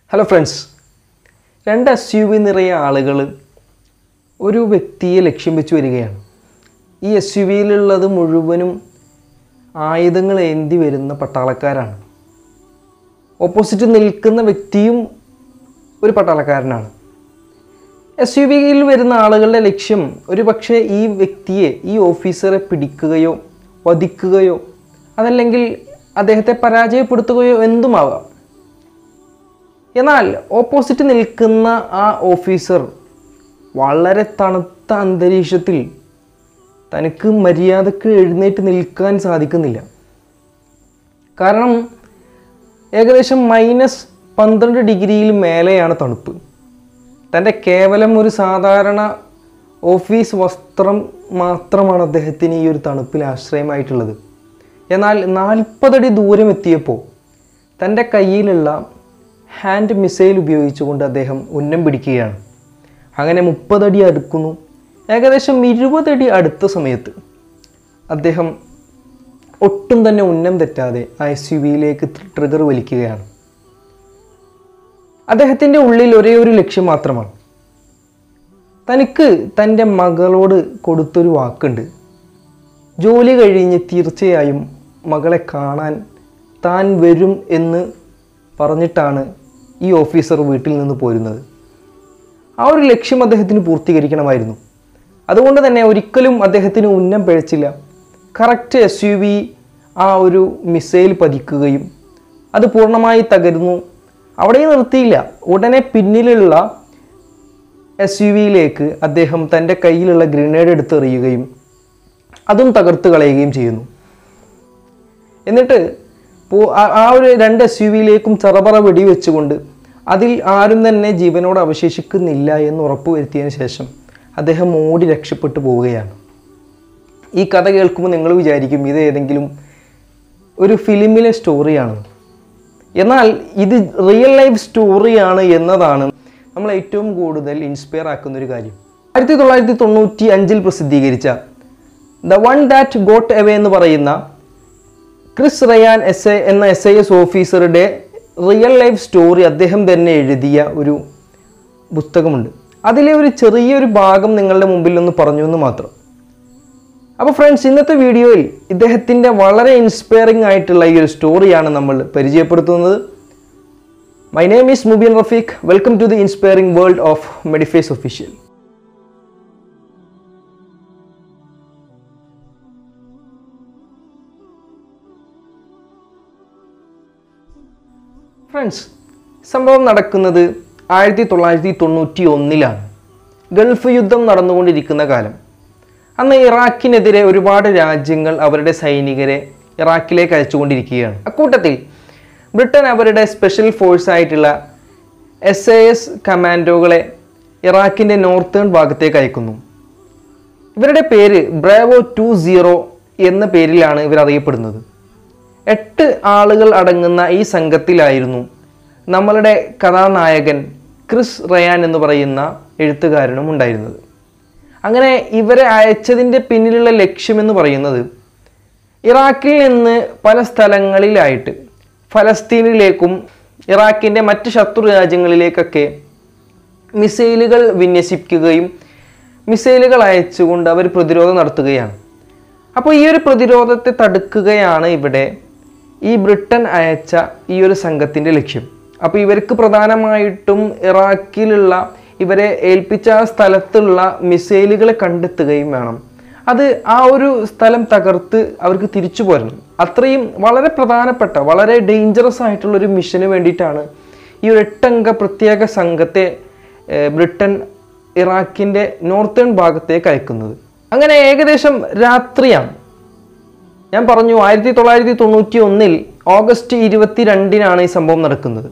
hello friends രണ്ട് S U V നിറയെ ആളുകൾ ഒരു വ്യക്തിയെ ലക്ഷ്യം വെച്ച് വരികയാണ് ഈ എസ് യു വിയിലുള്ളത് മുഴുവനും ആയുധങ്ങൾ ഏന്തി വരുന്ന പട്ടാളക്കാരാണ് ഓപ്പോസിറ്റ് നിൽക്കുന്ന വ്യക്തിയും ഒരു പട്ടാളക്കാരനാണ് എസ് യു വിയിൽ വരുന്ന ആളുകളുടെ ലക്ഷ്യം ഒരു പക്ഷേ ഈ വ്യക്തിയെ ഈ ഓഫീസറെ പിടിക്കുകയോ വധിക്കുകയോ അതല്ലെങ്കിൽ അദ്ദേഹത്തെ പരാജയപ്പെടുത്തുകയോ എന്തുമാവാം എന്നാൽ ഓപ്പോസിറ്റ് നിൽക്കുന്ന ആ ഓഫീസർ വളരെ തണുത്ത അന്തരീക്ഷത്തിൽ തനിക്ക് മര്യാദക്ക് എഴുന്നേറ്റ് നിൽക്കാൻ സാധിക്കുന്നില്ല കാരണം ഏകദേശം മൈനസ് പന്ത്രണ്ട് ഡിഗ്രിയിൽ മേലെയാണ് തണുപ്പ് തൻ്റെ കേവലം ഒരു സാധാരണ ഓഫീസ് വസ്ത്രം മാത്രമാണ് അദ്ദേഹത്തിന് ഈ ഒരു തണുപ്പിൽ ആശ്രയമായിട്ടുള്ളത് എന്നാൽ നാൽപ്പതടി ദൂരം എത്തിയപ്പോൾ തൻ്റെ കയ്യിലുള്ള ഹാൻഡ് മിസൈൽ ഉപയോഗിച്ചുകൊണ്ട് അദ്ദേഹം ഉന്നം പിടിക്കുകയാണ് അങ്ങനെ മുപ്പതടി അടുക്കുന്നു ഏകദേശം ഇരുപതടി അടുത്ത സമയത്ത് അദ്ദേഹം ഒട്ടും തന്നെ ഉന്നം തെറ്റാതെ ആ എസ് യു വിയിലേക്ക് ട്രിഗർ വലിക്കുകയാണ് അദ്ദേഹത്തിൻ്റെ ഉള്ളിൽ ഒരേ ഒരു ലക്ഷ്യം മാത്രമാണ് തനിക്ക് തൻ്റെ മകളോട് കൊടുത്തൊരു വാക്കുണ്ട് ജോലി കഴിഞ്ഞ് തീർച്ചയായും മകളെ കാണാൻ താൻ വരും എന്ന് പറഞ്ഞിട്ടാണ് ഈ ഓഫീസർ വീട്ടിൽ നിന്ന് പോരുന്നത് ആ ഒരു ലക്ഷ്യം അദ്ദേഹത്തിന് പൂർത്തീകരിക്കണമായിരുന്നു അതുകൊണ്ട് തന്നെ ഒരിക്കലും അദ്ദേഹത്തിന് ഉന്നം പിഴച്ചില്ല കറക്റ്റ് എസ് യു വി ആ ഒരു മിസൈൽ പതിക്കുകയും അത് പൂർണ്ണമായി തകരുന്നു അവിടെ നിർത്തിയില്ല ഉടനെ പിന്നിലുള്ള എസ് യു വിയിലേക്ക് അദ്ദേഹം തൻ്റെ കയ്യിലുള്ള ഗ്രനേഡ് എടുത്തെറിയുകയും അതും തകർത്ത് കളയുകയും ചെയ്യുന്നു എന്നിട്ട് പോ- ആ- ആ ഒരു രണ്ട് എസ് യു വിയിലേക്കും ചെറപറ വെടിവെച്ചുകൊണ്ട് അതിൽ ആരും തന്നെ ജീവനോട് അവശേഷിക്കുന്നില്ല എന്ന് ഉറപ്പുവരുത്തിയതിന് ശേഷം അദ്ദേഹം ഓടി രക്ഷപ്പെട്ടു പോവുകയാണ് ഈ കഥ കേൾക്കുമ്പോൾ നിങ്ങൾ വിചാരിക്കും ഇത് ഏതെങ്കിലും ഒരു ഫിലിമിലെ സ്റ്റോറിയാണ് എന്നാൽ ഇത് റിയൽ ലൈഫ് സ്റ്റോറിയാണ് എന്നതാണ് നമ്മൾ ഏറ്റവും കൂടുതൽ ഇൻസ്പയർ ആക്കുന്ന ഒരു കാര്യം ആയിരത്തി തൊള്ളായിരത്തി തൊണ്ണൂറ്റി അഞ്ചിൽ പ്രസിദ്ധീകരിച്ച the one that got away എന്ന് പറയുന്ന ക്രിസ് റയാൻ എസ് എ എന്ന എസ് ഐ എസ് ഓഫീസറുടെ റിയൽ ലൈഫ് സ്റ്റോറി അദ്ദേഹം തന്നെ എഴുതിയ ഒരു പുസ്തകമുണ്ട് അതിലെ ഒരു ചെറിയൊരു ഭാഗം നിങ്ങളുടെ മുമ്പിൽ ഒന്ന് പറഞ്ഞു എന്ന് മാത്രം അപ്പോൾ ഫ്രണ്ട്സ് ഇന്നത്തെ വീഡിയോയിൽ ഇദ്ദേഹത്തിൻ്റെ വളരെ ഇൻസ്പയറിംഗ് ആയിട്ടുള്ള ഈ ഒരു സ്റ്റോറിയാണ് നമ്മൾ പരിചയപ്പെടുത്തുന്നത് my name is Mubeen Rafeeq welcome to the inspiring world of Mediface official friends സംഭവം നടക്കുന്നത് ആയിരത്തി തൊള്ളായിരത്തി തൊണ്ണൂറ്റി ഒന്നിലാണ് ഗൾഫ് യുദ്ധം നടന്നുകൊണ്ടിരിക്കുന്ന കാലം അന്ന് ഇറാഖിനെതിരെ ഒരുപാട് രാജ്യങ്ങൾ അവരുടെ സൈനികരെ ഇറാഖിലേക്ക് അയച്ചുകൊണ്ടിരിക്കുകയാണ് അക്കൂട്ടത്തിൽ ബ്രിട്ടൻ അവരുടെ സ്പെഷ്യൽ ഫോഴ്സ് ആയിട്ടുള്ള എസ് എ എസ് കമാൻഡോകളെ ഇറാഖിൻ്റെ നോർത്തേൺ ഭാഗത്തേക്ക് അയക്കുന്നു ഇവരുടെ പേര് ബ്രാവോ ടു സീറോ എന്ന പേരിലാണ് ഇവർ അറിയപ്പെടുന്നത് എട്ട് ആളുകൾ അടങ്ങുന്ന ഈ സംഘത്തിലായിരുന്നു നമ്മളുടെ കഥാനായകൻ ക്രിസ് റയാൻ എന്ന് പറയുന്ന എഴുത്തുകാരനും ഉണ്ടായിരുന്നത് അങ്ങനെ ഇവരെ അയച്ചതിൻ്റെ പിന്നിലുള്ള ലക്ഷ്യമെന്ന് പറയുന്നത് ഇറാഖിൽ നിന്ന് പല സ്ഥലങ്ങളിലായിട്ട് ഫലസ്തീനിലേക്കും ഇറാഖിൻ്റെ മറ്റ് ശത്രു രാജ്യങ്ങളിലേക്കൊക്കെ മിസൈലുകൾ വിന്യസിക്കുകയും മിസൈലുകൾ അയച്ചുകൊണ്ട് അവർ പ്രതിരോധം നടത്തുകയാണ് അപ്പോൾ ഈ ഒരു പ്രതിരോധത്തെ തടുക്കുകയാണ് ഇവിടെ ഈ ബ്രിട്ടൻ അയച്ച ഈ ഒരു സംഘത്തിൻ്റെ ലക്ഷ്യം അപ്പോൾ ഇവർക്ക് പ്രധാനമായിട്ടും ഇറാഖിലുള്ള ഇവരെ ഏൽപ്പിച്ച ആ സ്ഥലത്തുള്ള മിസൈലുകളെ കണ്ടെത്തുകയും വേണം അത് ആ ഒരു സ്ഥലം തകർത്ത് അവർക്ക് തിരിച്ചു പോരണം അത്രയും വളരെ പ്രധാനപ്പെട്ട വളരെ ഡേഞ്ചറസ് ആയിട്ടുള്ള ഒരു മിഷന് വേണ്ടിയിട്ടാണ് ഈ ഒരു എട്ടംഗ പ്രത്യേക സംഘത്തെ ഏഹ്, ബ്രിട്ടൻ ഇറാഖിൻ്റെ നോർത്തേൺ ഭാഗത്തേക്ക് അയക്കുന്നത് അങ്ങനെ ഏകദേശം രാത്രിയാണ് ഞാൻ പറഞ്ഞു ആയിരത്തി തൊള്ളായിരത്തി തൊണ്ണൂറ്റി ഒന്നിൽ ഓഗസ്റ്റ് ഇരുപത്തി രണ്ടിനാണ് ഈ സംഭവം നടക്കുന്നത്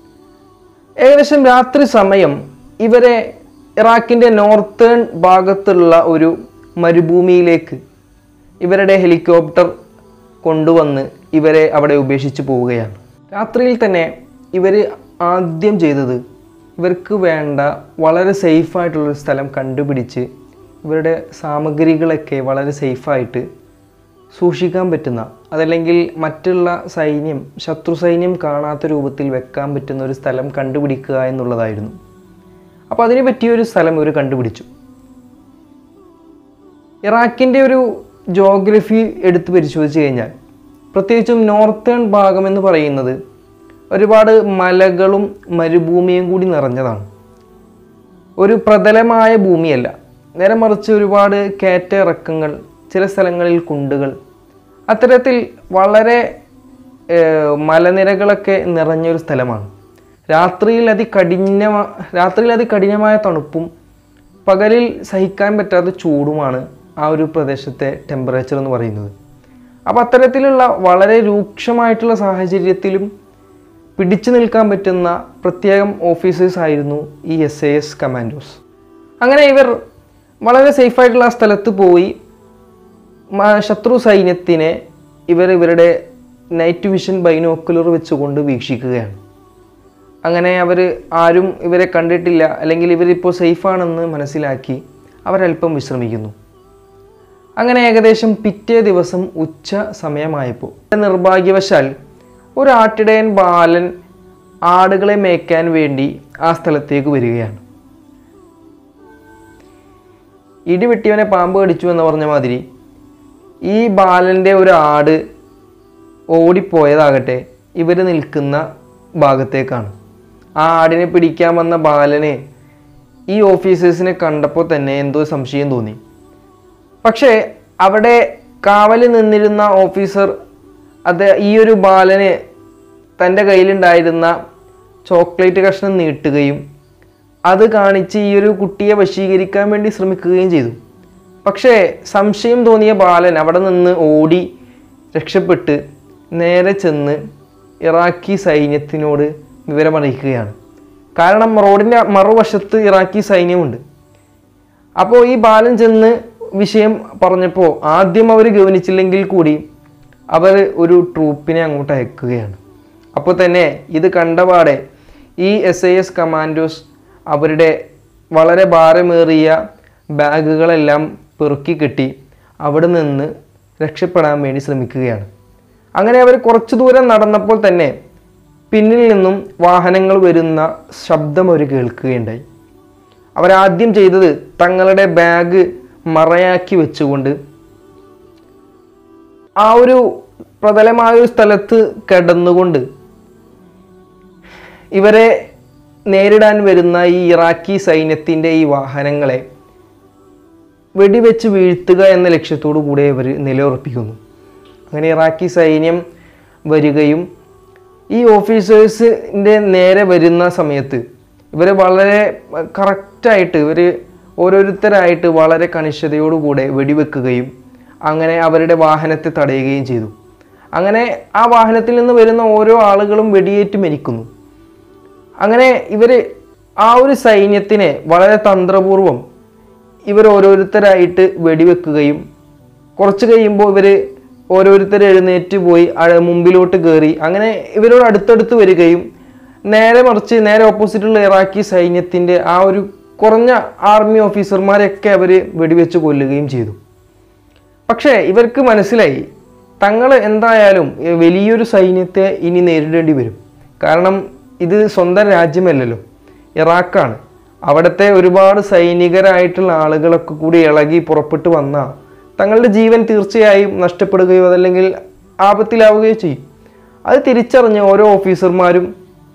ഏകദേശം രാത്രി സമയം ഇവരെ ഇറാഖിൻ്റെ നോർത്തേൺ ഭാഗത്തുള്ള ഒരു മരുഭൂമിയിലേക്ക് ഇവരുടെ ഹെലികോപ്റ്റർ കൊണ്ടുവന്ന് ഇവരെ അവിടെ ഉപേക്ഷിച്ച് പോവുകയാണ് രാത്രിയിൽ തന്നെ ഇവർ ആദ്യം ചെയ്തത് ഇവർക്ക് വേണ്ട വളരെ സേഫായിട്ടുള്ളൊരു സ്ഥലം കണ്ടുപിടിച്ച് ഇവരുടെ സാമഗ്രികളൊക്കെ വളരെ സേഫായിട്ട് സൂക്ഷിക്കാൻ പറ്റുന്ന അതല്ലെങ്കിൽ മറ്റുള്ള സൈന്യം ശത്രു സൈന്യം കാണാത്ത രൂപത്തിൽ വെക്കാൻ പറ്റുന്ന ഒരു സ്ഥലം കണ്ടുപിടിക്കുക എന്നുള്ളതായിരുന്നു അപ്പോൾ അതിന് പറ്റിയൊരു സ്ഥലം ഇവർ കണ്ടുപിടിച്ചു ഇറാഖിൻ്റെ ഒരു ജോഗ്രഫി എടുത്ത് പരിശോധിച്ച് കഴിഞ്ഞാൽ പ്രത്യേകിച്ചും നോർത്തേൺ ഭാഗം എന്ന് പറയുന്നത് ഒരുപാട് മലകളും മരുഭൂമിയും കൂടി നിറഞ്ഞതാണ് ഒരു പ്രതലമായ ഭൂമിയല്ല നേരെ മറിച്ച് ഒരുപാട് കയറ്റ ഇറക്കങ്ങൾ ചില സ്ഥലങ്ങളിൽ കുണ്ടുകൾ അത്തരത്തിൽ വളരെ ഏഹ്, മലനിരകളൊക്കെ നിറഞ്ഞൊരു സ്ഥലമാണ് രാത്രിയിൽ അതികഠിന രാത്രിയിൽ അതികഠിനമായ തണുപ്പും പകലിൽ സഹിക്കാൻ പറ്റാത്ത ചൂടുമാണ് ആ ഒരു പ്രദേശത്തെ ടെമ്പറേച്ചർ എന്ന് പറയുന്നത് അപ്പോൾ അത്തരത്തിലുള്ള വളരെ രൂക്ഷമായിട്ടുള്ള സാഹചര്യത്തിലും പിടിച്ചു നിൽക്കാൻ പറ്റുന്ന പ്രത്യേകം ഓഫീസേഴ്സ് ആയിരുന്നു ഈ എസ് എ എസ് കമാൻഡോസ് അങ്ങനെ ഇവർ വളരെ സേഫായിട്ടുള്ള ആ സ്ഥലത്ത് പോയി മ- ശത്രു സൈന്യത്തിനെ ഇവർ ഇവരുടെ നൈറ്റ് വിഷൻ ബൈനോക്കുലർ വെച്ചുകൊണ്ട് വീക്ഷിക്കുകയാണ് അങ്ങനെ അവർ ആരും ഇവരെ കണ്ടിട്ടില്ല അല്ലെങ്കിൽ ഇവരിപ്പോൾ സേഫാണെന്ന് മനസ്സിലാക്കി അവരല്പം വിശ്രമിക്കുന്നു അങ്ങനെ ഏകദേശം പിറ്റേ ദിവസം ഉച്ച സമയമായപ്പോൾ നിർഭാഗ്യവശാൽ ഒരു ആട്ടിടയൻ ബാലൻ ആടുകളെ മേയ്ക്കാൻ വേണ്ടി ആ സ്ഥലത്തേക്ക് വരികയാണ് ഇടി വെട്ടിയവനെ പാമ്പ് കടിച്ചു എന്ന് പറഞ്ഞ മാതിരി ഈ ബാലൻ്റെ ഒരു ആട് ഓടിപ്പോയതാകട്ടെ ഇവർ നിൽക്കുന്ന ഭാഗത്തേക്കാണ് ആ ആടിനെ പിടിക്കാൻ വന്ന ബാലനെ ഈ ഓഫീസേഴ്സിനെ കണ്ടപ്പോൾ തന്നെ എന്തോ സംശയം തോന്നി പക്ഷേ അവിടെ കാവലിൽ നിന്നിരുന്ന ഓഫീസർ അത് ഈ ഒരു ബാലന് തൻ്റെ കയ്യിലുണ്ടായിരുന്ന ചോക്ലേറ്റ് കഷ്ണം നീട്ടുകയും അത് കാണിച്ച് ഈ ഒരു കുട്ടിയെ വശീകരിക്കാൻ വേണ്ടി ശ്രമിക്കുകയും ചെയ്തു പക്ഷേ സംശയം തോന്നിയ ബാലൻ അവിടെ നിന്ന് ഓടി രക്ഷപ്പെട്ട് നേരെ ചെന്ന് ഇറാഖി സൈന്യത്തിനോട് വിവരമറിയിക്കുകയാണ് കാരണം റോഡിൻ്റെ മറുവശത്ത് ഇറാഖി സൈന്യമുണ്ട് അപ്പോൾ ഈ ബാലൻ ചെന്ന് വിഷയം പറഞ്ഞപ്പോൾ ആദ്യം അവർ ഗവനിച്ചില്ലെങ്കിൽ കൂടി അവർ ഒരു ട്രൂപ്പിനെ അങ്ങോട്ട് അയക്കുകയാണ് അപ്പോൾ തന്നെ ഇത് കണ്ടപാടെ ഈ എസ് ഐ എസ് കമാൻഡോസ് അവരുടെ വളരെ ഭാരമേറിയ ബാഗുകളെല്ലാം പെറുക്കി കെട്ടി അവിടെ നിന്ന് രക്ഷപ്പെടാൻ വേണ്ടി ശ്രമിക്കുകയാണ് അങ്ങനെ അവർ കുറച്ചു ദൂരം നടന്നപ്പോൾ തന്നെ പിന്നിൽ നിന്നും വാഹനങ്ങൾ വരുന്ന ശബ്ദം അവർ കേൾക്കുകയുണ്ടായി അവരാദ്യം ചെയ്തത് തങ്ങളുടെ ബാഗ് മറയാക്കി വെച്ചുകൊണ്ട് ആ ഒരു പ്രതലമായ ഒരു സ്ഥലത്ത് കിടന്നുകൊണ്ട് ഇവരെ നേരിടാൻ വരുന്ന ഈ ഇറാഖി സൈന്യത്തിൻ്റെ ഈ വാഹനങ്ങളെ വെടിവെച്ച് വീഴ്ത്തുക എന്ന ലക്ഷ്യത്തോടു കൂടെ ഇവർ നിലയുറപ്പിക്കുന്നു അങ്ങനെ ഇറാഖി സൈന്യം വരികയും ഈ ഓഫീസേഴ്സിൻ്റെ നേരെ വരുന്ന സമയത്ത് ഇവർ വളരെ കറക്റ്റായിട്ട് ഇവർ ഓരോരുത്തരായിട്ട് വളരെ കണിശതയോടുകൂടെ വെടിവെക്കുകയും അങ്ങനെ അവരുടെ വാഹനത്തെ തടയുകയും ചെയ്തു അങ്ങനെ ആ വാഹനത്തിൽ നിന്ന് വരുന്ന ഓരോ ആളുകളും വെടിയേറ്റ് മരിക്കുന്നു അങ്ങനെ ഇവർ ആ ഒരു സൈന്യത്തിനെ വളരെ തന്ത്രപൂർവം ഇവർ ഓരോരുത്തരായിട്ട് വെടിവെക്കുകയും കുറച്ച് കഴിയുമ്പോൾ ഇവർ ഓരോരുത്തർ എഴുന്നേറ്റ് പോയി അഴ- മുമ്പിലോട്ട് കയറി അങ്ങനെ ഇവരോട് അടുത്തടുത്ത് വരികയും നേരെ മറിച്ച് നേരെ ഓപ്പോസിറ്റുള്ള ഇറാഖി സൈന്യത്തിൻ്റെ ആ ഒരു കുറഞ്ഞ ആർമി ഓഫീസർമാരെയൊക്കെ അവർ വെടിവെച്ച് കൊല്ലുകയും ചെയ്തു പക്ഷേ ഇവർക്ക് മനസ്സിലായി തങ്ങൾ എന്തായാലും ഏ, വലിയൊരു സൈന്യത്തെ ഇനി നേരിടേണ്ടി വരും കാരണം ഇത് സ്വന്തം രാജ്യമല്ലല്ലോ ഇറാഖാണ് അവിടുത്തെ ഒരുപാട് സൈനികരായിട്ടുള്ള ആളുകളൊക്കെ കൂടി ഇളകി പുറപ്പെട്ടു വന്ന തങ്ങളുടെ ജീവൻ തീർച്ചയായും നഷ്ടപ്പെടുകയോ അതല്ലെങ്കിൽ ആപത്തിലാവുകയോ ചെയ്യും അത് തിരിച്ചറിഞ്ഞ ഓരോ ഓഫീസർമാരും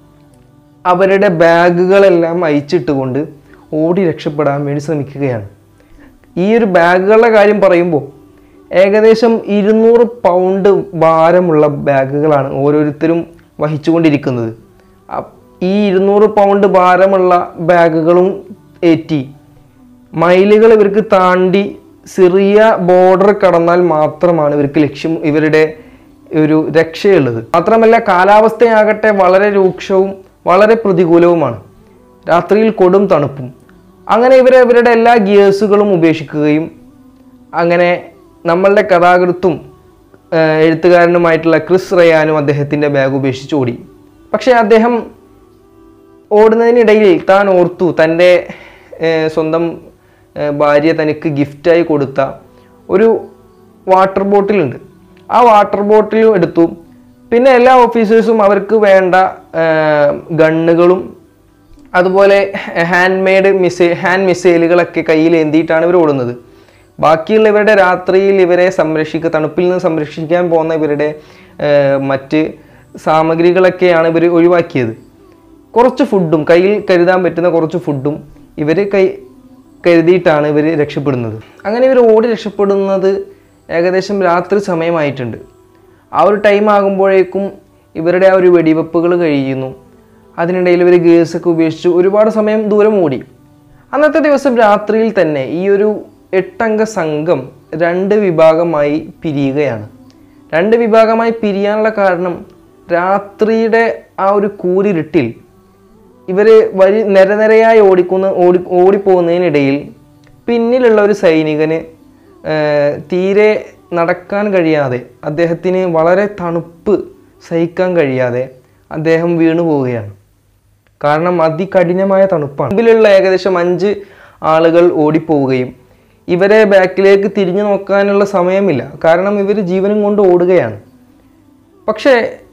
അവരുടെ ബാഗുകളെല്ലാം അയച്ചിട്ടുകൊണ്ട് ഓടി രക്ഷപ്പെടാൻ വേണ്ടി ശ്രമിക്കുകയാണ് ഈ ഒരു ബാഗുകളുടെ കാര്യം പറയുമ്പോൾ ഏകദേശം ഇരുന്നൂറ് പൗണ്ട് ഭാരമുള്ള ബാഗുകളാണ് ഓരോരുത്തരും വഹിച്ചുകൊണ്ടിരിക്കുന്നത് അപ്പ് ഈ ഇരുന്നൂറ് പൗണ്ട് ഭാരമുള്ള ബാഗുകളും ഏറ്റി മൈലുകൾ ഇവർക്ക് താണ്ടി സിറിയ ബോർഡർ കടന്നാൽ മാത്രമാണ് ഇവർക്ക് ലക്ഷ്യം ഇവരുടെ ഒരു രക്ഷയുള്ളത് മാത്രമല്ല കാലാവസ്ഥയാകട്ടെ വളരെ രൂക്ഷവും വളരെ പ്രതികൂലവുമാണ് രാത്രിയിൽ കൊടും തണുപ്പും അങ്ങനെ ഇവരെ ഇവരുടെ എല്ലാ ഗിയേഴ്സുകളും ഉപേക്ഷിക്കുകയും അങ്ങനെ നമ്മളുടെ കഥാകൃത്തും ആ, എഴുത്തുകാരനുമായിട്ടുള്ള ക്രിസ് റയാനും അദ്ദേഹത്തിൻ്റെ ബാഗ് ഉപേക്ഷിച്ച് ഓടി പക്ഷേ അദ്ദേഹം ഓടുന്നതിനിടയിൽ താൻ ഓർത്തു തൻ്റെ ഏഹ്, സ്വന്തം ഏഹ്, ഭാര്യ തനിക്ക് ഗിഫ്റ്റായി കൊടുത്ത ഒരു വാട്ടർ ബോട്ടിലുണ്ട് ആ വാട്ടർ ബോട്ടിലും എടുത്തു പിന്നെ എല്ലാ ഓഫീസേഴ്സും അവർക്ക് വേണ്ട ഗണ്ണുകളും അതുപോലെ ഹാൻഡ് മെയ്ഡ് മിസൈ ഹാൻഡ് മിസൈലുകളൊക്കെ കയ്യിൽ ഏന്തിയിട്ടാണ് ഇവർ ഓടുന്നത് ബാക്കിയുള്ള ഇവരുടെ രാത്രിയിൽ ഇവരെ സംരക്ഷിക്കുക തണുപ്പിൽ നിന്ന് സംരക്ഷിക്കാൻ പോകുന്ന ഇവരുടെ ഏർ, മറ്റ് സാമഗ്രികളൊക്കെയാണ് ഇവർ ഒഴിവാക്കിയത് കുറച്ച് ഫുഡും കയ്യിൽ കരുതാൻ പറ്റുന്ന കുറച്ച് ഫുഡും ഇവർ കൈ കരുതിയിട്ടാണ് ഇവർ രക്ഷപ്പെടുന്നത് അങ്ങനെ ഇവർ ഓടി രക്ഷപ്പെടുന്നത് ഏകദേശം രാത്രി സമയമായിട്ടുണ്ട് ആ ഒരു ടൈം ആകുമ്പോഴേക്കും ഇവരുടെ ആ ഒരു വെടിവെപ്പുകൾ കഴിയുന്നു അതിനിടയിൽ ഇവർ ഗേഴ്സൊക്കെ ഉപേക്ഷിച്ച് ഒരുപാട് സമയം ദൂരം ഓടി അന്നത്തെ ദിവസം രാത്രിയിൽ തന്നെ ഈ ഒരു എട്ടംഗ സംഘം രണ്ട് വിഭാഗമായി പിരിയുകയാണ് രണ്ട് വിഭാഗമായി പിരിയാനുള്ള കാരണം രാത്രിയുടെ ആ ഒരു കൂരിരുട്ടിൽ ഇവർ വരി നിരനിരയായി ഓടിക്കുന്ന ഓടി ഓടിപ്പോകുന്നതിനിടയിൽ പിന്നിലുള്ള ഒരു സൈനികന് ഏർ, തീരെ നടക്കാൻ കഴിയാതെ അദ്ദേഹത്തിന് വളരെ തണുപ്പ് സഹിക്കാൻ കഴിയാതെ അദ്ദേഹം വീണു പോവുകയാണ് കാരണം അതികഠിനമായ തണുപ്പാണ് മുമ്പിലുള്ള ഏകദേശം അഞ്ച് ആളുകൾ ഓടിപ്പോവുകയും ഇവരെ ബാക്കിലേക്ക് തിരിഞ്ഞു നോക്കാനുള്ള സമയമില്ല കാരണം ഇവർ ജീവനും കൊണ്ട് ഓടുകയാണ് പക്ഷേ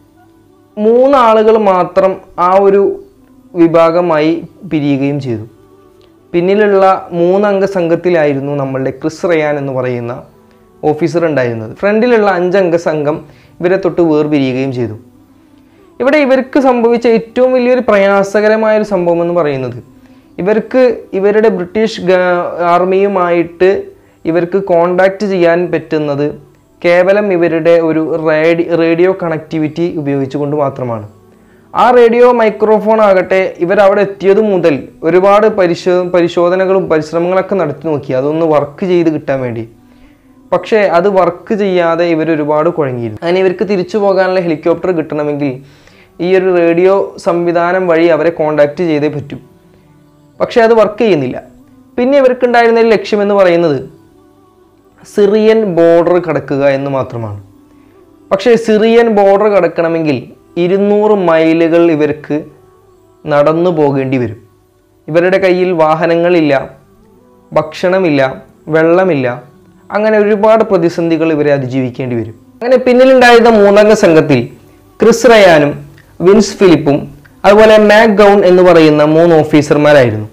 മൂന്നാളുകൾ മാത്രം ആ ഒരു വിഭാഗമായി പിരിയുകയും ചെയ്തു പിന്നിലുള്ള മൂന്നംഗ സംഘത്തിലായിരുന്നു നമ്മളുടെ ക്രിസ് റയാൻ എന്ന് പറയുന്ന ഓഫീസർ ഉണ്ടായിരുന്നത് ഫ്രണ്ടിലുള്ള അഞ്ചംഗ സംഘം ഇവരെ തൊട്ട് വേർപിരിയുകയും ചെയ്തു ഇവിടെ ഇവർക്ക് സംഭവിച്ച ഏറ്റവും വലിയൊരു പ്രയാസകരമായ ഒരു സംഭവം എന്ന് പറയുന്നത് ഇവർക്ക് ഇവരുടെ ബ്രിട്ടീഷ് ഗ- ആർമിയുമായിട്ട് ഇവർക്ക് കോണ്ടാക്ട് ചെയ്യാൻ പറ്റുന്നത് കേവലം ഇവരുടെ ഒരു റേഡി റേഡിയോ കണക്ടിവിറ്റി ഉപയോഗിച്ചുകൊണ്ട് മാത്രമാണ് ആ റേഡിയോ മൈക്രോഫോൺ ആകട്ടെ ഇവർ അവിടെ എത്തിയത് മുതൽ ഒരുപാട് പരിശോ പരിശോധനകളും പരിശ്രമങ്ങളൊക്കെ നടത്തി നോക്കി അതൊന്ന് വർക്ക് ചെയ്ത് കിട്ടാൻ വേണ്ടി പക്ഷേ അത് വർക്ക് ചെയ്യാതെ ഇവർ ഒരുപാട് കുഴങ്ങിയിരുന്നു അങ്ങനെ ഇവർക്ക് തിരിച്ചു പോകാനുള്ള ഹെലികോപ്റ്റർ കിട്ടണമെങ്കിൽ ഈ ഒരു റേഡിയോ സംവിധാനം വഴി അവരെ കോണ്ടാക്ട് ചെയ്തേ പറ്റൂ പക്ഷേ അത് വർക്ക് ചെയ്യുന്നില്ല പിന്നെ ഇവർക്കുണ്ടായിരുന്ന ഒരു ലക്ഷ്യം എന്ന് പറയുന്നത് സിറിയൻ ബോർഡർ കടക്കുക എന്ന് മാത്രമാണ് പക്ഷേ സിറിയൻ ബോർഡർ കടക്കണമെങ്കിൽ ഇരുന്നൂറ് മൈലുകൾ ഇവർക്ക് നടന്നു പോകേണ്ടി വരും ഇവരുടെ കയ്യിൽ വാഹനങ്ങളില്ല ഭക്ഷണമില്ല വെള്ളമില്ല അങ്ങനെ ഒരുപാട് പ്രതിസന്ധികൾ ഇവരെ അതിജീവിക്കേണ്ടി വരും അങ്ങനെ പിന്നിലുണ്ടായിരുന്ന മൂന്നംഗ സംഘത്തിൽ ക്രിസ് റയാനും വിൻസ് ഫിലിപ്പും അതുപോലെ മാക് ഗൗൺ എന്ന് പറയുന്ന മൂന്ന് ഓഫീസർമാരായിരുന്നു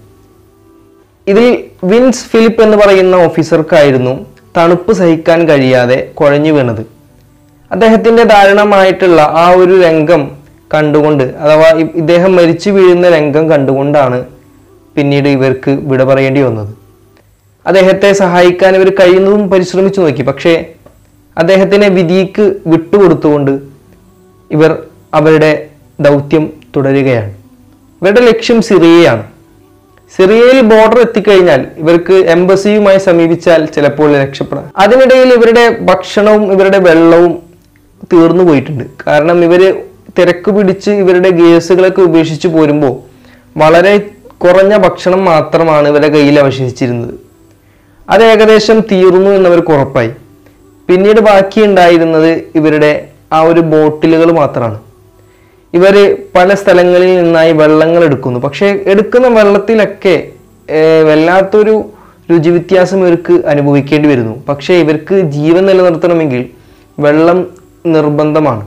ഇതിൽ വിൻസ് ഫിലിപ്പ് എന്ന് പറയുന്ന ഓഫീസർക്കായിരുന്നു തണുപ്പ് സഹിക്കാൻ കഴിയാതെ കുഴഞ്ഞു വീണത് അദ്ദേഹത്തിന്റെ ദാരുണമായിട്ടുള്ള ആ ഒരു രംഗം കണ്ടുകൊണ്ട് അഥവാ ഇ- ഇദ്ദേഹം മരിച്ചു വീഴുന്ന രംഗം കണ്ടുകൊണ്ടാണ് പിന്നീട് ഇവർക്ക് വിട പറയേണ്ടി വന്നത് അദ്ദേഹത്തെ സഹായിക്കാൻ ഇവർ കഴിയുന്നതും പരിശ്രമിച്ചു നോക്കി പക്ഷേ അദ്ദേഹത്തിനെ വിധിക്ക് വിട്ടുകൊടുത്തുകൊണ്ട് ഇവർ അവരുടെ ദൗത്യം തുടരുകയാണ് ഇവരുടെ ലക്ഷ്യം സിറിയയാണ് സിറിയയിൽ ബോർഡർ എത്തിക്കഴിഞ്ഞാൽ ഇവർക്ക് എംബസിയുമായി സമീപിച്ചാൽ ചിലപ്പോൾ രക്ഷപ്പെടാം അതിനിടയിൽ ഇവരുടെ ഭക്ഷണവും ഇവരുടെ വെള്ളവും തീർന്നു പോയിട്ടുണ്ട് കാരണം ഇവര് തിരക്ക് പിടിച്ച് ഇവരുടെ ഗേസുകളൊക്കെ ഉപേക്ഷിച്ച് പോരുമ്പോൾ വളരെ കുറഞ്ഞ ഭക്ഷണം മാത്രമാണ് ഇവരുടെ കയ്യിൽ അവശേഷിച്ചിരുന്നത് അത് ഏകദേശം തീർന്നു എന്നവർക്ക് ഉറപ്പായി പിന്നീട് ബാക്കിയുണ്ടായിരുന്നത് ഇവരുടെ ആ ഒരു ബോട്ടിലുകൾ മാത്രമാണ് ഇവര് പല സ്ഥലങ്ങളിൽ നിന്നായി വെള്ളങ്ങൾ എടുക്കുന്നു പക്ഷേ എടുക്കുന്ന വെള്ളത്തിലൊക്കെ ഏർ, വല്ലാത്തൊരു രുചി വ്യത്യാസം ഇവർക്ക് അനുഭവിക്കേണ്ടി വരുന്നു പക്ഷേ ഇവർക്ക് ജീവൻ നിലനിർത്തണമെങ്കിൽ വെള്ളം നിർബന്ധമാണ്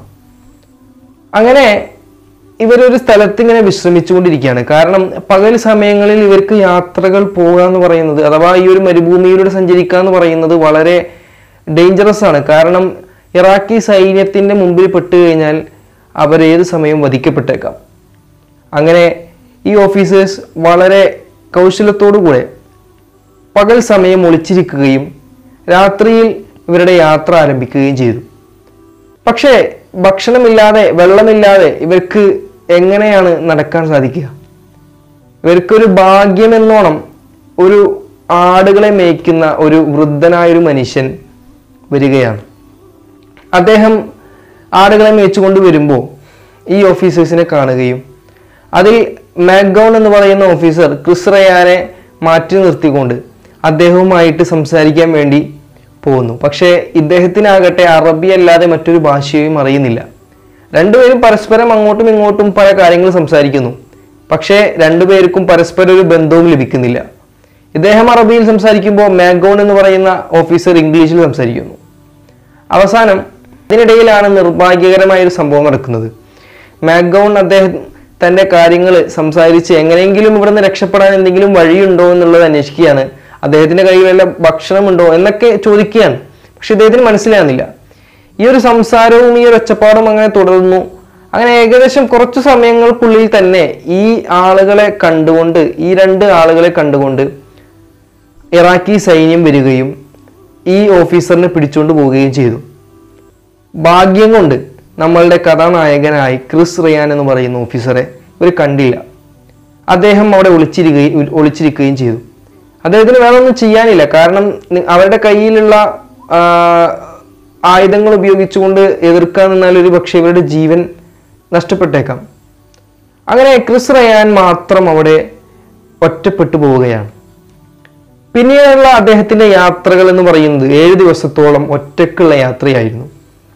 അങ്ങനെ ഇവരൊരു സ്ഥലത്ത് ഇങ്ങനെ വിശ്രമിച്ചുകൊണ്ടിരിക്കുകയാണ് കാരണം പകൽ സമയങ്ങളിൽ ഇവർക്ക് യാത്രകൾ പോകുക എന്ന് പറയുന്നത് അഥവാ ഈ ഒരു മരുഭൂമിയിലൂടെ സഞ്ചരിക്കുക എന്ന് പറയുന്നത് വളരെ ഡേഞ്ചറസ് ആണ് കാരണം ഇറാഖി സൈന്യത്തിന്റെ മുമ്പിൽ പെട്ട് കഴിഞ്ഞാൽ അവർ ഏത് സമയവും വധിക്കപ്പെട്ടേക്കാം അങ്ങനെ ഈ ഓഫീസേഴ്സ് വളരെ കൗശലത്തോടു കൂടെ പകൽ സമയം ഒളിച്ചിരിക്കുകയും രാത്രിയിൽ ഇവരുടെ യാത്ര ആരംഭിക്കുകയും ചെയ്തു പക്ഷേ ഭക്ഷണമില്ലാതെ വെള്ളമില്ലാതെ ഇവർക്ക് എങ്ങനെയാണ് നടക്കാൻ സാധിക്കുക ഇവർക്കൊരു ഭാഗ്യമെന്നോണം ഒരു ആടുകളെ മേയ്ക്കുന്ന ഒരു വൃദ്ധനായൊരു മനുഷ്യൻ വരികയാണ് അദ്ദേഹം ആടുകളെ മേയിച്ചുകൊണ്ട് വരുമ്പോൾ ഈ ഓഫീസേഴ്സിനെ കാണുകയും അതിൽ മാക്ഗൗൺ എന്ന് പറയുന്ന ഓഫീസർ ക്രിസ് റയാനെ മാറ്റി നിർത്തിക്കൊണ്ട് അദ്ദേഹവുമായിട്ട് സംസാരിക്കാൻ വേണ്ടി പോകുന്നു പക്ഷേ ഇദ്ദേഹത്തിനാകട്ടെ അറബി അല്ലാതെ മറ്റൊരു ഭാഷയും അറിയുന്നില്ല രണ്ടുപേരും പരസ്പരം അങ്ങോട്ടും ഇങ്ങോട്ടും പല കാര്യങ്ങൾ സംസാരിക്കുന്നു പക്ഷേ രണ്ടുപേർക്കും പരസ്പരം ഒരു ബന്ധവും ലഭിക്കുന്നില്ല ഇദ്ദേഹം അറബിയിൽ സംസാരിക്കുമ്പോൾ മാഗോൺ എന്ന് പറയുന്ന ഓഫീസർ ഇംഗ്ലീഷിൽ സംസാരിക്കുന്നു അവസാനം ഇതിനിടയിലാണ് നിർഭാഗ്യകരമായ ഒരു സംഭവം നടക്കുന്നത് മാക്ഗൗൺ അദ്ദേഹം തന്റെ കാര്യങ്ങൾ സംസാരിച്ച് എങ്ങനെയെങ്കിലും ഇവിടുന്ന് രക്ഷപ്പെടാൻ എന്തെങ്കിലും വഴിയുണ്ടോ എന്നുള്ളത് അന്വേഷിക്കുകയാണ് അദ്ദേഹത്തിന്റെ കയ്യിൽ വല്ല ഭക്ഷണമുണ്ടോ എന്നൊക്കെ ചോദിക്കുകയാണ് പക്ഷെ ഇദ്ദേഹത്തിന് മനസ്സിലാകുന്നില്ല ഈ ഒരു സംസാരവും ഈ ഒരു ഒച്ചപ്പാടും അങ്ങനെ തുടർന്നു അങ്ങനെ ഏകദേശം കുറച്ചു സമയങ്ങൾക്കുള്ളിൽ തന്നെ ഈ ആളുകളെ കണ്ടുകൊണ്ട് ഈ രണ്ട് ആളുകളെ കണ്ടുകൊണ്ട് ഇറാഖി സൈന്യം വരികയും ഈ ഓഫീസറിനെ പിടിച്ചുകൊണ്ട് പോവുകയും ചെയ്തു ഭാഗ്യം കൊണ്ട് നമ്മളുടെ കഥാനായകനായി ക്രിസ് റിയാൻ എന്ന് പറയുന്ന ഓഫീസറെ ഇവർ കണ്ടില്ല അദ്ദേഹം അവിടെ ഒളിച്ചിരിക്കുകയും ഒളിച്ചിരിക്കുകയും ചെയ്തു അദ്ദേഹത്തിന് വേറെ ഒന്നും ചെയ്യാനില്ല കാരണം നി- അവരുടെ കയ്യിലുള്ള ആ, ആയുധങ്ങൾ ഉപയോഗിച്ചുകൊണ്ട് എതിർക്കാൻ നിന്നാൽ ഒരു പക്ഷേ ഇവരുടെ ജീവൻ നഷ്ടപ്പെട്ടേക്കാം അങ്ങനെ ക്രിസ് റയാൻ മാത്രം അവിടെ ഒറ്റപ്പെട്ടു പോവുകയാണ് പിന്നീടുള്ള അദ്ദേഹത്തിന്റെ യാത്രകൾ എന്ന് പറയുന്നത് ഏഴ് ദിവസത്തോളം ഒറ്റക്കുള്ള യാത്രയായിരുന്നു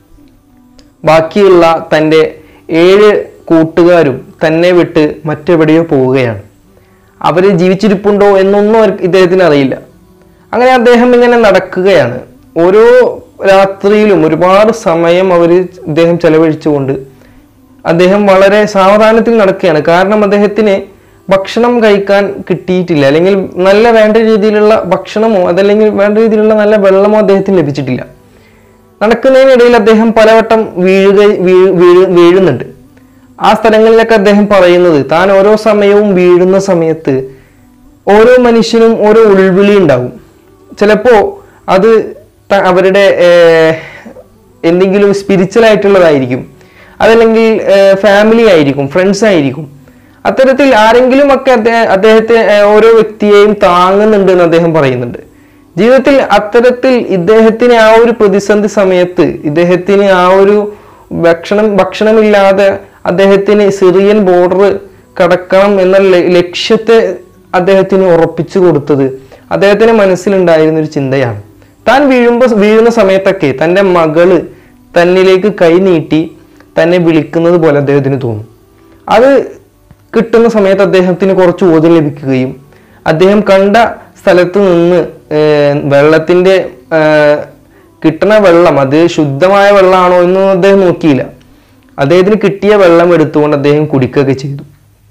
ബാക്കിയുള്ള തൻ്റെ ഏഴ് കൂട്ടുകാരും തന്നെ വിട്ട് മറ്റെവിടെയോ പോവുകയാണ് അവർ ജീവിച്ചിരിപ്പുണ്ടോ എന്നൊന്നും അവർക്ക് ഇദ്ദേഹത്തിന് അറിയില്ല അങ്ങനെ അദ്ദേഹം ഇങ്ങനെ നടക്കുകയാണ് ഓരോ രാത്രിയിലും ഒരുപാട് സമയം അവർ ഇദ്ദേഹം ചെലവഴിച്ചുകൊണ്ട് അദ്ദേഹം വളരെ സാവധാനത്തിൽ നടക്കുകയാണ് കാരണം അദ്ദേഹത്തിന് ഭക്ഷണം കഴിക്കാൻ കിട്ടിയിട്ടില്ല അല്ലെങ്കിൽ നല്ല വേണ്ട രീതിയിലുള്ള ഭക്ഷണമോ അതല്ലെങ്കിൽ വേണ്ട രീതിയിലുള്ള നല്ല വെള്ളമോ അദ്ദേഹത്തിന് ലഭിച്ചിട്ടില്ല നടക്കുന്നതിനിടയിൽ അദ്ദേഹം പലവട്ടം വീഴുക വീഴ് വീഴ് വീഴുന്നുണ്ട് ആ സ്ഥലങ്ങളിലൊക്കെ അദ്ദേഹം പറയുന്നത് താൻ ഓരോ സമയവും വീഴുന്ന സമയത്ത് ഓരോ മനുഷ്യനും ഓരോ ഉൾവിളി ഉണ്ടാവും ചിലപ്പോ അത് ത- അവരുടെ ഏർ, എന്തെങ്കിലും സ്പിരിച്വൽ ആയിട്ടുള്ളതായിരിക്കും അതല്ലെങ്കിൽ ഫാമിലി ആയിരിക്കും ഫ്രണ്ട്സ് ആയിരിക്കും അത്തരത്തിൽ ആരെങ്കിലും ഒക്കെ അദ്ദേഹ- അദ്ദേഹത്തെ ഏർ, ഓരോ വ്യക്തിയെയും താങ്ങുന്നുണ്ട് എന്ന് അദ്ദേഹം പറയുന്നുണ്ട് ജീവിതത്തിൽ അത്തരത്തിൽ ഇദ്ദേഹത്തിന് ആ ഒരു പ്രതിസന്ധി സമയത്ത് ഇദ്ദേഹത്തിന് ആ ഒരു ഭക്ഷണം ഭക്ഷണമില്ലാതെ അദ്ദേഹത്തിന് സിറിയൻ ബോർഡർ കടക്കണം എന്ന ല- ലക്ഷ്യത്തെ അദ്ദേഹത്തിന് ഉറപ്പിച്ചു കൊടുത്തത് അദ്ദേഹത്തിന് മനസ്സിലുണ്ടായിരുന്ന ഒരു ചിന്തയാണ് താൻ വീഴുമ്പോൾ വീഴുന്ന സമയത്തൊക്കെ തൻ്റെ മകള് തന്നിലേക്ക് കൈ നീട്ടി തന്നെ വിളിക്കുന്നത് പോലെ അദ്ദേഹത്തിന് തോന്നും അത് കിട്ടുന്ന സമയത്ത് അദ്ദേഹത്തിന് കുറച്ച് ഊർജ്ജം ലഭിക്കുകയും അദ്ദേഹം കണ്ട സ്ഥലത്ത് നിന്ന് ഏർ, വെള്ളത്തിന്റെ ഏർ, കിട്ടണ വെള്ളം അത് ശുദ്ധമായ വെള്ളമാണോ എന്നൊന്നും അദ്ദേഹം നോക്കിയില്ല അദ്ദേഹത്തിന് കിട്ടിയ വെള്ളം എടുത്തുകൊണ്ട് അദ്ദേഹം കുടിക്കുകയൊക്കെ ചെയ്തു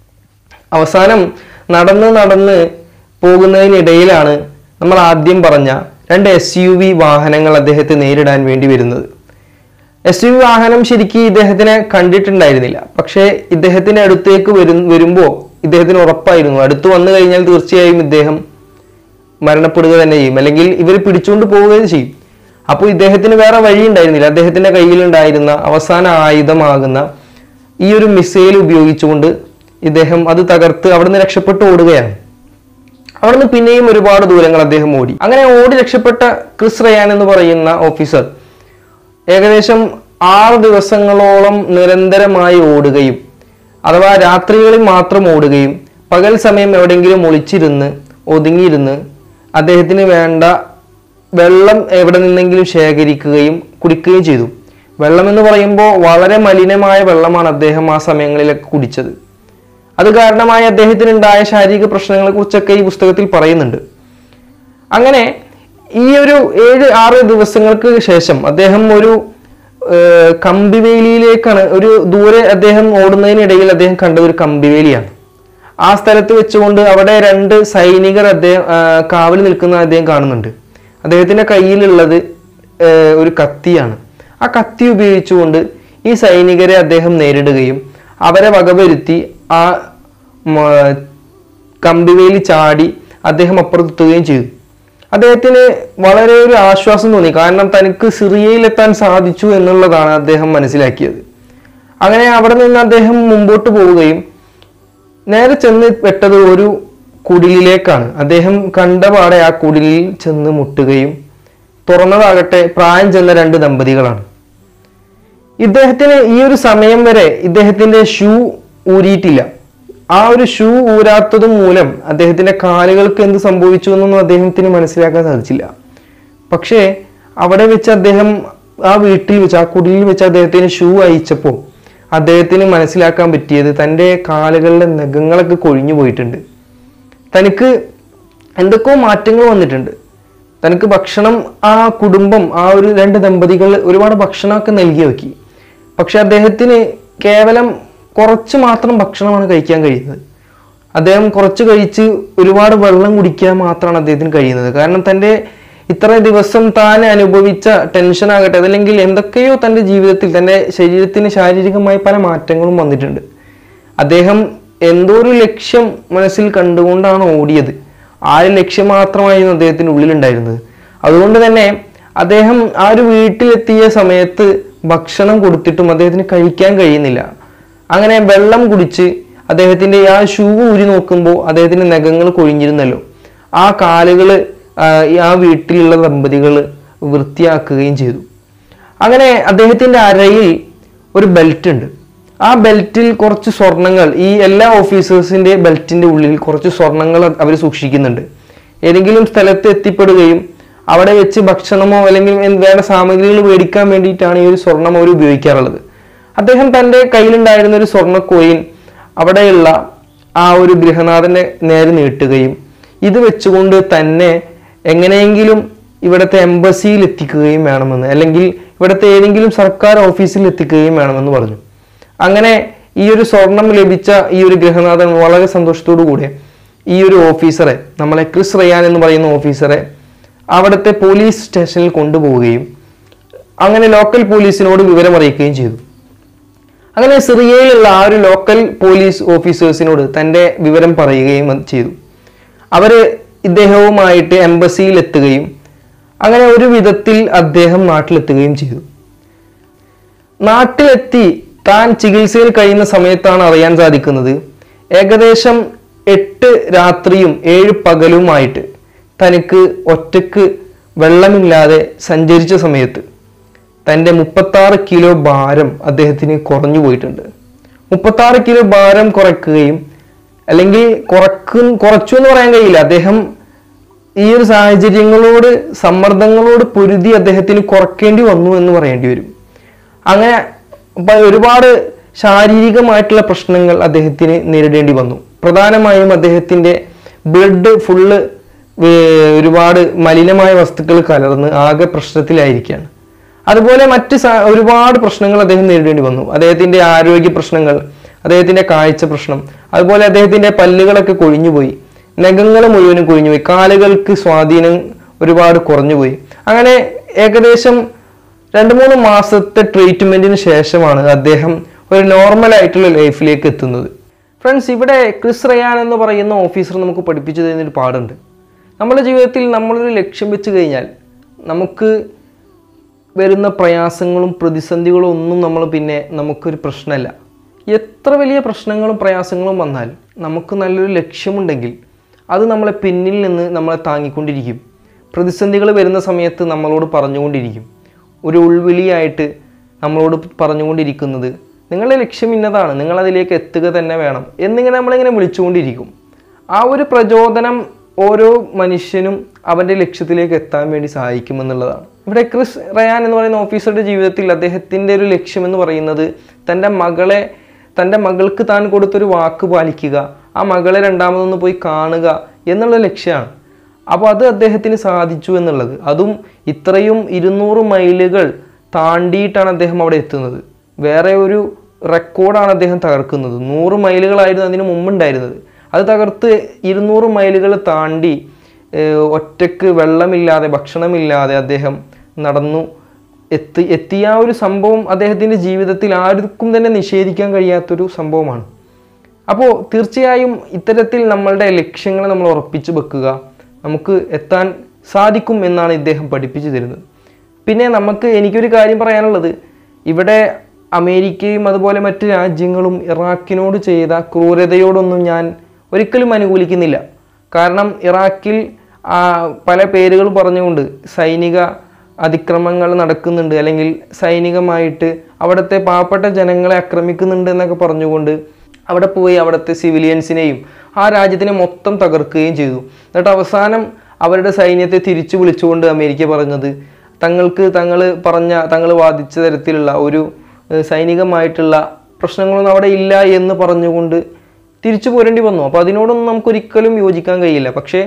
അവസാനം നടന്ന് നടന്ന് പോകുന്നതിനിടയിലാണ് നമ്മൾ ആദ്യം പറഞ്ഞ രണ്ട് എസ് യു വി വാഹനങ്ങൾ അദ്ദേഹത്തെ നേരിടാൻ വേണ്ടി വരുന്നത് എസ് യു വി വാഹനം ശരിക്കും ഇദ്ദേഹത്തിനെ കണ്ടിട്ടുണ്ടായിരുന്നില്ല പക്ഷേ ഇദ്ദേഹത്തിന്റെ അടുത്തേക്ക് വരും വരുമ്പോൾ ഇദ്ദേഹത്തിന് ഉറപ്പായിരുന്നു അടുത്ത് വന്നു കഴിഞ്ഞാൽ തീർച്ചയായും ഇദ്ദേഹം മരണപ്പെടുക തന്നെ ചെയ്യും അല്ലെങ്കിൽ ഇവർ പിടിച്ചുകൊണ്ട് പോവുകയും ചെയ്യും അപ്പോൾ ഇദ്ദേഹത്തിന് വേറെ വഴി ഉണ്ടായിരുന്നില്ല അദ്ദേഹത്തിന്റെ കയ്യിലുണ്ടായിരുന്ന അവസാന ആയുധമാകുന്ന ഈ ഒരു മിസൈൽ ഉപയോഗിച്ചുകൊണ്ട് ഇദ്ദേഹം അത് തകർത്ത് അവിടുന്ന് രക്ഷപ്പെട്ട് ഓടുകയാണ് അവിടുന്ന് പിന്നെയും ഒരുപാട് ദൂരങ്ങൾ അദ്ദേഹം ഓടി അങ്ങനെ ഓടി രക്ഷപ്പെട്ട ക്രിസ് റയാൻ എന്ന് പറയുന്ന ഓഫീസർ ഏകദേശം ആറ് ദിവസങ്ങളോളം നിരന്തരമായി ഓടുകയും അഥവാ രാത്രികളിൽ മാത്രം ഓടുകയും പകൽ സമയം എവിടെയെങ്കിലും ഒളിച്ചിരുന്ന് ഒതുങ്ങിയിരുന്ന് അദ്ദേഹത്തിന് വേണ്ട വെള്ളം എവിടെ നിന്നെങ്കിലും ശേഖരിക്കുകയും കുടിക്കുകയും ചെയ്തു വെള്ളം എന്ന് പറയുമ്പോൾ വളരെ മലിനമായ വെള്ളമാണ് അദ്ദേഹം ആ സമയങ്ങളിലൊക്കെ കുടിച്ചത് അത് കാരണമായി അദ്ദേഹത്തിന് ഉണ്ടായ ശാരീരിക പ്രശ്നങ്ങളെ കുറിച്ചൊക്കെ ഈ പുസ്തകത്തിൽ പറയുന്നുണ്ട് അങ്ങനെ ഈ ഒരു ഏഴ് ആറ് ദിവസങ്ങൾക്ക് ശേഷം അദ്ദേഹം ഒരു ഏർ, കമ്പിവേലിയിലേക്കാണ് ഒരു ദൂരെ അദ്ദേഹം ഓടുന്നതിനിടയിൽ അദ്ദേഹം കണ്ടത് ഒരു കമ്പിവേലിയാണ് ആ സ്ഥലത്ത് വെച്ചുകൊണ്ട് അവിടെ രണ്ട് സൈനികർ അദ്ദേഹം ആ, കാവൽ നിൽക്കുന്ന അദ്ദേഹം കാണുന്നുണ്ട് അദ്ദേഹത്തിന്റെ കയ്യിലുള്ളത് ഏർ, ഒരു കത്തിയാണ് ആ കത്തി ഉപയോഗിച്ചുകൊണ്ട് ഈ സൈനികരെ അദ്ദേഹം നേരിടുകയും അവരെ വകവരുത്തി ആ മ- കമ്പിവേലി ചാടി അദ്ദേഹം അപ്പുറത്തെത്തുകയും ചെയ്തു അദ്ദേഹത്തിന് വളരെ ഒരു ആശ്വാസം തോന്നി കാരണം തനിക്ക് സിറിയയിലെത്താൻ സാധിച്ചു എന്നുള്ളതാണ് അദ്ദേഹം മനസ്സിലാക്കിയത് അങ്ങനെ അവിടെ നിന്ന് അദ്ദേഹം മുമ്പോട്ട് പോവുകയും നേരെ ചെന്ന് പെട്ടത് ഒരു കുടിലിലേക്കാണ് അദ്ദേഹം കണ്ടപാടെ ആ കുടിലിൽ ചെന്ന് മുട്ടുകയും തുറന്നതാകട്ടെ പ്രായം ചെന്ന രണ്ട് ദമ്പതികളാണ് ഇദ്ദേഹത്തിന് ഈ ഒരു സമയം വരെ ഇദ്ദേഹത്തിന്റെ ഷൂ ഊരിയിട്ടില്ല ആ ഒരു ഷൂ ഊരാത്തത് മൂലം അദ്ദേഹത്തിന്റെ കാലുകൾക്ക് എന്ത് സംഭവിച്ചു എന്നൊന്നും അദ്ദേഹത്തിന് മനസ്സിലാക്കാൻ സാധിച്ചില്ല പക്ഷേ അവിടെ വെച്ച് അദ്ദേഹം ആ വീട്ടിൽ വെച്ച് ആ കുടിലിൽ വെച്ച് അദ്ദേഹത്തിന് ഷൂ അയച്ചപ്പോൾ അദ്ദേഹത്തിന് മനസ്സിലാക്കാൻ പറ്റിയത് തൻ്റെ കാലുകളുടെ നഖങ്ങളൊക്കെ കൊഴിഞ്ഞു പോയിട്ടുണ്ട് തനിക്ക് എന്തൊക്കെയോ മാറ്റങ്ങൾ വന്നിട്ടുണ്ട് തനിക്ക് ഭക്ഷണം ആ കുടുംബം ആ ഒരു രണ്ട് ദമ്പതികൾ ഒരുപാട് ഭക്ഷണമൊക്കെ നൽകി വെക്കി പക്ഷെ അദ്ദേഹത്തിന് കേവലം കുറച്ച് മാത്രം ഭക്ഷണമാണ് കഴിക്കാൻ കഴിയുന്നത് അദ്ദേഹം കുറച്ച് കഴിച്ച് ഒരുപാട് വെള്ളം കുടിക്കാൻ മാത്രമാണ് അദ്ദേഹത്തിന് കഴിയുന്നത് കാരണം തൻ്റെ ഇത്ര ദിവസം താൻ അനുഭവിച്ച ടെൻഷൻ ആകട്ടെ അതല്ലെങ്കിൽ എന്തൊക്കെയോ തൻ്റെ ജീവിതത്തിൽ തൻ്റെ ശരീരത്തിന് ശാരീരികമായി പല മാറ്റങ്ങളും വന്നിട്ടുണ്ട് അദ്ദേഹം എന്തോ ഒരു ലക്ഷ്യം മനസ്സിൽ കണ്ടുകൊണ്ടാണ് ഓടിയത് ആ ഒരു ലക്ഷ്യം മാത്രമായിരുന്നു അദ്ദേഹത്തിൻ്റെ ഉള്ളിലുണ്ടായിരുന്നത് അതുകൊണ്ട് തന്നെ അദ്ദേഹം ആ ഒരു വീട്ടിലെത്തിയ സമയത്ത് ഭക്ഷണം കൊടുത്തിട്ടും അദ്ദേഹത്തിന് കഴിക്കാൻ കഴിയുന്നില്ല അങ്ങനെ വെള്ളം കുടിച്ച് അദ്ദേഹത്തിന്റെ ആ ഷൂ ഊരി നോക്കുമ്പോൾ അദ്ദേഹത്തിന്റെ നഖങ്ങൾ കൊഴിഞ്ഞിരുന്നല്ലോ ആ കാലുകൾ ആ വീട്ടിലുള്ള ദമ്പതികൾ വൃത്തിയാക്കുകയും ചെയ്തു അങ്ങനെ അദ്ദേഹത്തിന്റെ അരയിൽ ഒരു ബെൽറ്റ് ഉണ്ട് ആ ബെൽറ്റിൽ കുറച്ച് സ്വർണങ്ങൾ ഈ എല്ലാ ഓഫീസേഴ്സിന്റെ ബെൽറ്റിന്റെ ഉള്ളിൽ കുറച്ച് സ്വർണങ്ങൾ അവർ സൂക്ഷിക്കുന്നുണ്ട് ഏതെങ്കിലും സ്ഥലത്ത് എത്തിപ്പെടുകയും അവിടെ വെച്ച് ഭക്ഷണമോ അല്ലെങ്കിൽ എന്ത് വേണ്ട സാമഗ്രികൾ മേടിക്കാൻ വേണ്ടിയിട്ടാണ് ഈ ഒരു സ്വർണം അവർ ഉപയോഗിക്കാറുള്ളത് അദ്ദേഹം തൻ്റെ കയ്യിലുണ്ടായിരുന്ന ഒരു സ്വർണ്ണ കോയിൻ അവിടെയുള്ള ആ ഒരു ഗൃഹനാഥനെ നേരെ നീട്ടുകയും ഇത് വെച്ചുകൊണ്ട് തന്നെ എങ്ങനെയെങ്കിലും ഇവിടുത്തെ എംബസിയിൽ എത്തിക്കുകയും വേണമെന്ന് അല്ലെങ്കിൽ ഇവിടുത്തെ ഏതെങ്കിലും സർക്കാർ ഓഫീസിൽ എത്തിക്കുകയും വേണമെന്ന് പറഞ്ഞു അങ്ങനെ ഈ ഒരു സ്വർണം ലഭിച്ച ഈ ഒരു ഗൃഹനാഥൻ വളരെ സന്തോഷത്തോടു കൂടെ ഈ ഒരു ഓഫീസറെ നമ്മളെ ക്രിസ് റയാൻ എന്ന് പറയുന്ന ഓഫീസറെ അവിടുത്തെ പോലീസ് സ്റ്റേഷനിൽ കൊണ്ടുപോവുകയും അങ്ങനെ ലോക്കൽ പോലീസിനോട് വിവരം അറിയിക്കുകയും ചെയ്തു അങ്ങനെ സിറിയയിലുള്ള ആ ഒരു ലോക്കൽ പോലീസ് ഓഫീസേഴ്സിനോട് തൻ്റെ വിവരം പറയുകയും അത് ചെയ്തു അവര് ഇദ്ദേഹവുമായിട്ട് എംബസിയിൽ എത്തുകയും അങ്ങനെ ഒരു വിധത്തിൽ അദ്ദേഹം നാട്ടിലെത്തുകയും ചെയ്തു നാട്ടിലെത്തി താൻ ചികിത്സയിൽ കഴിയുന്ന സമയത്താണ് അറിയാൻ സാധിക്കുന്നത് ഏകദേശം എട്ട് രാത്രിയും ഏഴ് പകലുമായിട്ട് തനിക്ക് ഒറ്റക്ക് വെള്ളമില്ലാതെ സഞ്ചരിച്ച സമയത്ത് തൻ്റെ മുപ്പത്താറ് കിലോ ഭാരം അദ്ദേഹത്തിന് കുറഞ്ഞു പോയിട്ടുണ്ട് മുപ്പത്താറ് കിലോ ഭാരം കുറയ്ക്കുകയും അല്ലെങ്കിൽ കുറക്കും കുറച്ചു എന്ന് പറയാൻ കഴിയില്ല അദ്ദേഹം ഈ ഒരു സാഹചര്യങ്ങളോട് സമ്മർദ്ദങ്ങളോട് പൊരുതി അദ്ദേഹത്തിന് കുറയ്ക്കേണ്ടി വന്നു എന്ന് പറയേണ്ടി വരും അങ്ങനെ പ- ഒരുപാട് ശാരീരികമായിട്ടുള്ള പ്രശ്നങ്ങൾ അദ്ദേഹത്തിന് നേരിടേണ്ടി വന്നു പ്രധാനമായും അദ്ദേഹത്തിന്റെ ബ്ലഡ് ഫുള്ള് ഒരുപാട് മലിനമായ വസ്തുക്കൾ കലർന്ന് ആകെ പ്രശ്നത്തിലായിരിക്കുകയാണ് അതുപോലെ മറ്റ് സ- ഒരുപാട് പ്രശ്നങ്ങൾ അദ്ദേഹം നേരിടേണ്ടി വന്നു അദ്ദേഹത്തിന്റെ ആരോഗ്യ പ്രശ്നങ്ങൾ അദ്ദേഹത്തിന്റെ കാഴ്ച പ്രശ്നം അതുപോലെ അദ്ദേഹത്തിന്റെ പല്ലുകളൊക്കെ കൊഴിഞ്ഞുപോയി നഖങ്ങൾ മുഴുവനും കൊഴിഞ്ഞുപോയി കാലുകൾക്ക് സ്വാധീനം ഒരുപാട് കുറഞ്ഞുപോയി അങ്ങനെ ഏകദേശം രണ്ട് മൂന്ന് മാസത്തെ ട്രീറ്റ്മെന്റിന് ശേഷമാണ് അദ്ദേഹം ഒരു നോർമൽ ആയിട്ടുള്ള ലൈഫിലേക്ക് എത്തുന്നത് ഫ്രണ്ട്സ് ഇവിടെ ക്രിസ് റയാൻ എന്ന് പറയുന്ന ഓഫീസർ നമുക്ക് പഠിപ്പിച്ചു തരുന്ന ഒരു പാടുണ്ട് നമ്മുടെ ജീവിതത്തിൽ നമ്മളൊരു ലക്ഷ്യം വെച്ച് കഴിഞ്ഞാൽ നമുക്ക് വരുന്ന പ്രയാസങ്ങളും പ്രതിസന്ധികളും ഒന്നും നമ്മൾ പിന്നെ നമുക്കൊരു പ്രശ്നമല്ല എത്ര വലിയ പ്രശ്നങ്ങളും പ്രയാസങ്ങളും വന്നാൽ നമുക്ക് നല്ലൊരു ലക്ഷ്യമുണ്ടെങ്കിൽ അത് നമ്മളെ പിന്നിൽ നിന്ന് നമ്മളെ താങ്ങിക്കൊണ്ടിരിക്കും പ്രതിസന്ധികൾ വരുന്ന സമയത്ത് നമ്മളോട് പറഞ്ഞുകൊണ്ടിരിക്കും ഒരു ഉൾവിളിയായിട്ട് നമ്മളോട് പറഞ്ഞുകൊണ്ടിരിക്കുന്നത് നിങ്ങളുടെ ലക്ഷ്യം ഇന്നതാണ് നിങ്ങൾ അതിലേക്ക് എത്തുക തന്നെ വേണം എന്നിങ്ങനെ നമ്മളിങ്ങനെ വിളിച്ചുകൊണ്ടിരിക്കും ആ ഒരു പ്രചോദനം ഓരോ മനുഷ്യനും അവൻ്റെ ലക്ഷ്യത്തിലേക്ക് എത്താൻ വേണ്ടി സഹായിക്കുമെന്നുള്ളതാണ് ഇവിടെ ക്രിസ് റയാൻ എന്ന് പറയുന്ന ഓഫീസറുടെ ജീവിതത്തിൽ അദ്ദേഹത്തിൻ്റെ ഒരു ലക്ഷ്യം എന്ന് പറയുന്നത് തൻ്റെ മകളെ തൻ്റെ മകൾക്ക് താൻ കൊടുത്തൊരു വാക്ക് പാലിക്കുക ആ മകളെ രണ്ടാമതൊന്ന് പോയി കാണുക എന്നുള്ള ലക്ഷ്യമാണ് അപ്പോൾ അത് അദ്ദേഹത്തിന് സാധിച്ചു എന്നുള്ളത് അതും ഇത്രയും ഇരുന്നൂറ് മൈലുകൾ താണ്ടിയിട്ടാണ് അദ്ദേഹം അവിടെ എത്തുന്നത് വേറെ ഒരു റെക്കോർഡാണ് അദ്ദേഹം തകർക്കുന്നത് നൂറ് മൈലുകളായിരുന്നു അതിന് മുമ്പുണ്ടായിരുന്നത് അത് തകർത്ത് ഇരുന്നൂറ് മൈലുകൾ താണ്ടി ഏഹ്, ഒറ്റക്ക് വെള്ളമില്ലാതെ ഭക്ഷണമില്ലാതെ അദ്ദേഹം നടന്നു എത്തി എത്തിയ ആ ഒരു സംഭവം അദ്ദേഹത്തിൻ്റെ ജീവിതത്തിൽ ആർക്കും തന്നെ നിഷേധിക്കാൻ കഴിയാത്തൊരു സംഭവമാണ് അപ്പോൾ തീർച്ചയായും ഇത്തരത്തിൽ നമ്മളുടെ ലക്ഷ്യങ്ങളെ നമ്മൾ ഉറപ്പിച്ചു വെക്കുക നമുക്ക് എത്താൻ സാധിക്കും എന്നാണ് ഇദ്ദേഹം പഠിപ്പിച്ചു തരുന്നത് പിന്നെ നമുക്ക് എനിക്കൊരു കാര്യം പറയാനുള്ളത് ഇവിടെ അമേരിക്കയും അതുപോലെ മറ്റ് രാജ്യങ്ങളും ഇറാഖിനോട് ചെയ്ത ക്രൂരതയോടൊന്നും ഞാൻ ഒരിക്കലും അനുകൂലിക്കുന്നില്ല കാരണം ഇറാഖിൽ ആ, പല പേരുകൾ പറഞ്ഞുകൊണ്ട് സൈനിക അതിക്രമങ്ങൾ നടക്കുന്നുണ്ട് അല്ലെങ്കിൽ സൈനികമായിട്ട് അവിടുത്തെ പാവപ്പെട്ട ജനങ്ങളെ ആക്രമിക്കുന്നുണ്ട് എന്നൊക്കെ പറഞ്ഞുകൊണ്ട് അവിടെ പോയി അവിടുത്തെ സിവിലിയൻസിനെയും ആ രാജ്യത്തിനെ മൊത്തം തകർക്കുകയും ചെയ്തു എന്നിട്ട് അവസാനം അവരുടെ സൈന്യത്തെ തിരിച്ചു വിളിച്ചുകൊണ്ട് അമേരിക്ക പറഞ്ഞത് തങ്ങൾക്ക് തങ്ങൾ പറഞ്ഞ തങ്ങൾ വാദിച്ച തരത്തിലുള്ള ഒരു ഏഹ്, സൈനികമായിട്ടുള്ള പ്രശ്നങ്ങളൊന്നും അവിടെ ഇല്ല എന്ന് പറഞ്ഞുകൊണ്ട് തിരിച്ചു പോരേണ്ടി വന്നു അപ്പോൾ അതിനോടൊന്നും നമുക്കൊരിക്കലും യോജിക്കാൻ കഴിയില്ല പക്ഷേ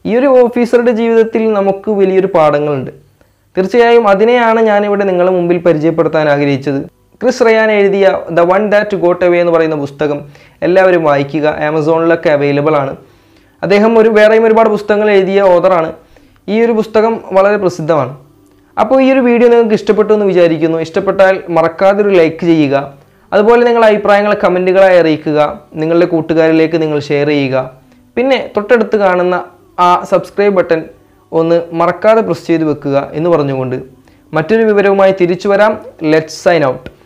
ഈ ഒരു ഓഫീസറുടെ ജീവിതത്തിൽ നമുക്ക് വലിയൊരു പാഠങ്ങളുണ്ട് തീർച്ചയായും അതിനെയാണ് ഞാനിവിടെ നിങ്ങളുടെ മുമ്പിൽ പരിചയപ്പെടുത്താൻ ആഗ്രഹിച്ചത് ക്രിസ് റയാൻ എഴുതിയ the one that got away എന്ന് പറയുന്ന പുസ്തകം എല്ലാവരും വായിക്കുക ആമസോണിലൊക്കെ അവൈലബിൾ ആണ് അദ്ദേഹം ഒരു വേറെയും ഒരുപാട് പുസ്തകങ്ങൾ എഴുതിയ ഓതറാണ് ഈ ഒരു പുസ്തകം വളരെ പ്രസിദ്ധമാണ് അപ്പോൾ ഈ ഒരു വീഡിയോ നിങ്ങൾക്ക് ഇഷ്ടപ്പെട്ടു എന്ന് വിചാരിക്കുന്നു ഇഷ്ടപ്പെട്ടാൽ മറക്കാതെ ഒരു ലൈക്ക് ചെയ്യുക അതുപോലെ നിങ്ങളുടെ അഭിപ്രായങ്ങൾ കമൻറ്റുകളായി അറിയിക്കുക നിങ്ങളുടെ കൂട്ടുകാരിലേക്ക് നിങ്ങൾ ഷെയർ ചെയ്യുക പിന്നെ തൊട്ടടുത്ത് കാണുന്ന ആ സബ്സ്ക്രൈബ് ബട്ടൺ ഒന്ന് മറക്കാതെ പ്രസ് ചെയ്ത് വെക്കുക എന്ന് പറഞ്ഞുകൊണ്ട് മറ്റൊരു വിവരവുമായി തിരിച്ചു വരാം ലെറ്റ്സ് സൈൻ ഔട്ട്